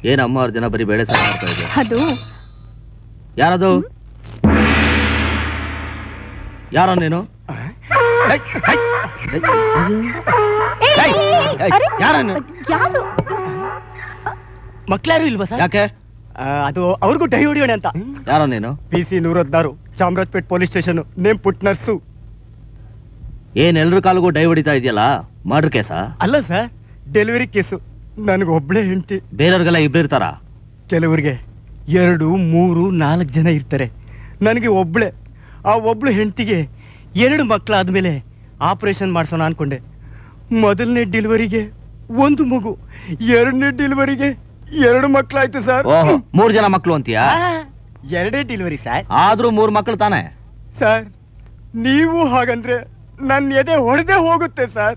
ಏನ್ ಅಮ್ಮ ಅವ್ರ ಜನ ಬರೀ ಬೇಳೆ ಸಾರು ಮಾಡ್ತಾ ಇದೆ ಅದು ಯಾರದು ಯಾರೋ ನೀನು ಏಯ್, ಏಯ್, ಏಯ್, ಏಯ್, ಏಯ್, ಅರೆ, ಯಾರೋ ನೀನು? ಯಾರು ಮಕ್ಳ್ಯಾರು ಇಲ್ವಾ ಸರ್ ಯಾಕೆ ಆ, ಅದು ಅವ್ರಿಗೂ ಡೈ ಹೊಡಿಯೋಣ ಅಂತ ಯಾರೋ ನೀನು ಪಿ ಸಿ ನೂರ ಹದಿನಾರು Chamarajpet police station name put nurse ಏನ್ ಎಲ್ರ ಕಾಲಿಗೂ ಡೈ ಹೊಡಿತಾ ಇದೆಯಲ್ಲ ಮರ್ಡರ್ ಕೇಸ ಅಲ್ಲ ಸರ್ ಡೆಲಿವರಿ ಕೇಸು ನನಗೆ ಒಬ್ಳೆ ಹೆಂಡತಿ ಬೇರೆಯವ್ರಿಗೆಲ್ಲ ಇಬ್ರು ಇರ್ತಾರ ಕೆಲವರಿಗೆ ಎರಡು ಮೂರು ನಾಲ್ಕು ಜನ ಇರ್ತಾರೆ ನನಗೆ ಒಬ್ಳೆ ಆ ಒಬ್ಳು ಹೆಂಡತಿಗೆ ಎರಡು ಮಕ್ಕಳಾದ್ಮೇಲೆ ಆಪರೇಷನ್ ಮಾಡ್ಸೋಣ ಅನ್ಕೊಂಡೆ ಮೊದಲನೇ ಡೆಲಿವರಿಗೆ ಒಂದು ಮಗು ಎರಡನೇ ಡೆಲಿವರಿಗೆ ಎರಡು ಮಕ್ಕಳಾಯ್ತು ಸರ್ ಓಹೋ ಮೂರ್ ಜನ ಮಕ್ಳು ಅಂತೀಯಾ ಎರಡೇ ಡೆಲಿವರಿ ಸರ್ ಆದ್ರೂ ಮೂರ್ ಮಕ್ಳು ತಾನೆ ಸರ್ ನೀವು ಹಾಗಂದ್ರೆ ನನ್ನ ಎದೆ ಹೊಡೆದೇ ಹೋಗುತ್ತೆ ಸರ್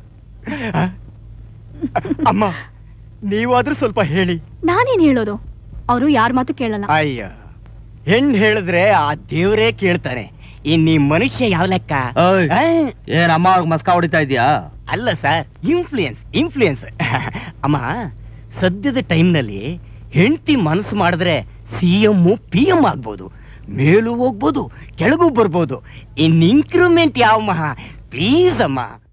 ಅಮ್ಮ ನೀವಾದ್ರೂ ಸ್ವಲ್ಪ ಹೇಳಿ ನಾನೇನ್ ಹೇಳೋದು ಅವರು ಯಾರ ಮಾತು ಕೇಳಲ್ಲ ಅಯ್ಯ ಹೆಣ್ಣು ಹೇಳಿದ್ರೆ ಆ ದೇವರೇ ಕೇಳ್ತಾನೆ ಇನ್ ಈ ಮನುಷ್ಯ ಯಾವ ಲೆಕ್ಕ ಓಯ್, ಆ, ಏನ್ ಅಮ್ಮ ಅವ್ರಿಗೆ ಮಸ್ಕ ಹೊಡಿತಾ ಇದೀಯಾ ಅಲ್ಲ ಸರ್ ಇನ್ಫ್ಲೂಯೆನ್ಸ್ ಇನ್ಫ್ಲೂಯೆನ್ಸ್ ಅಮ್ಮ ಸದ್ಯದ ಟೈಮ್ನಲ್ಲಿ ಹೆಂಡತಿ ಮನಸ್ಸು ಮಾಡಿದ್ರೆ ಸಿ ಎಂ ಪಿ ಎಂ ಆಗ್ಬೋದು ಮೇಲೂ ಹೋಗ್ಬೋದು ಕೆಳಗೂ ಬರ್ಬೋದು ಇನ್ ಇನ್ಕ್ರಿಮೆಂಟ್ ಯಾವ ಮಹಾ ಪ್ಲೀಸ್ ಅಮ್ಮ